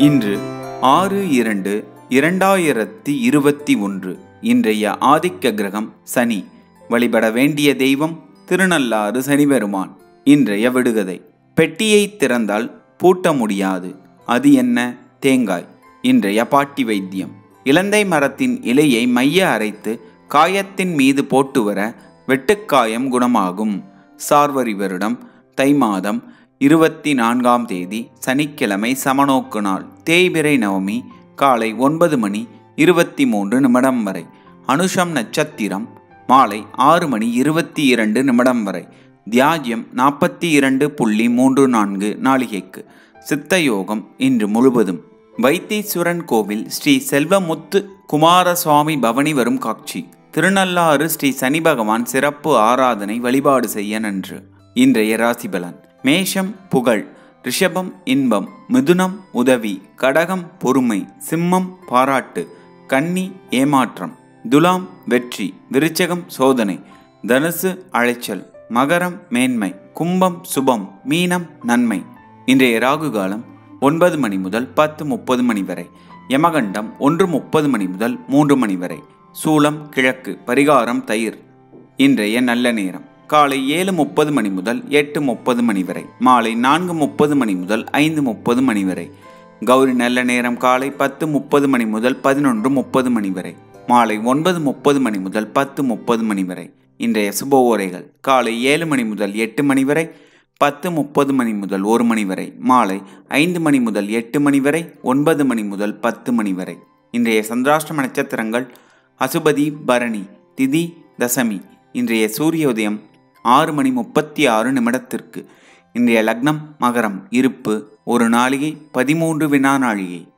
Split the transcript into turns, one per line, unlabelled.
இன்று ஆறு இரண்டு இரண்டாயிரத்தி இருபத்தி ஒன்று இன்றைய ஆதிக்க கிரகம் சனி வழிபட வேண்டிய தெய்வம் திருநள்ளாறு சனிபெருமான் இன்றைய விடுகதை பெட்டியை திறந்தால் பூட்ட முடியாது அது என்ன தேங்காய் இன்றைய பாட்டி வைத்தியம் இலந்தை மரத்தின் இலையை மைய அரைத்து காயத்தின் மீது போட்டு வர வெட்டுக்காயம் குணமாகும் சார்வரி வருடம் தை மாதம் இருபத்தி நான்காம் தேதி சனிக்கிழமை சமநோக்கு நாள் தேய்பிரை நவமி காலை ஒன்பது மணி இருபத்தி மூன்று நிமிடம் வரை அனுஷம் நட்சத்திரம் மாலை ஆறு மணி இருபத்தி இரண்டு நிமிடம் வரை தியாஜ்யம் நாற்பத்தி இரண்டு புள்ளி மூன்று நான்கு நாளிகைக்கு சித்த யோகம் இன்று முழுவதும் வைத்தீஸ்வரன் கோவில் ஸ்ரீ செல்வமுத்து குமாரசுவாமி பவனி வரும் காட்சி திருநள்ளாறு ஸ்ரீ சனி பகவான் சிறப்பு ஆராதனை வழிபாடு செய்ய நன்று இன்றைய ராசிபலன் மேஷம் புகழ் ரிஷபம் இன்பம் மிதுனம் உதவி கடகம் பொறுமை சிம்மம் பாராட்டு கன்னி ஏமாற்றம் துலாம் வெற்றி விருச்சகம் சோதனை தனுசு அழைச்சல் மகரம் மேன்மை கும்பம் சுபம் மீனம் நன்மை இன்றைய ராகு காலம் ஒன்பது மணி முதல் பத்து முப்பது மணி வரை யமகண்டம் ஒன்று முப்பது மணி முதல் மூன்று மணி வரை சூலம் கிழக்கு பரிகாரம் தயிர் இன்றைய நல்ல நேரம் காலை ஏழு முப்பது மணி முதல் எட்டு முப்பது மணி வரை மாலை நான்கு முப்பது மணி முதல் ஐந்து முப்பது மணி வரை கௌரி நல்ல நேரம் காலை பத்து முப்பது மணி முதல் பதினொன்று முப்பது மணி வரை மாலை ஒன்பது முப்பது மணி முதல் பத்து முப்பது மணி வரை இன்றைய சுப ஓரைகள் காலை ஏழு மணி முதல் எட்டு மணி வரை பத்து முப்பது மணி முதல் ஒரு மணி வரை மாலை ஐந்து மணி முதல் எட்டு மணி வரை ஒன்பது மணி முதல் பத்து மணி வரை இன்றைய சந்திராஷ்டம நட்சத்திரங்கள் அசுபதி பரணி திதி தசமி இன்றைய சூரியோதயம் ஆறு மணி முப்பத்தி ஆறு நிமிடத்திற்கு இன்றைய லக்னம் மகரம் இருப்பு ஒரு நாளிகை பதிமூன்று வினா நாழிகை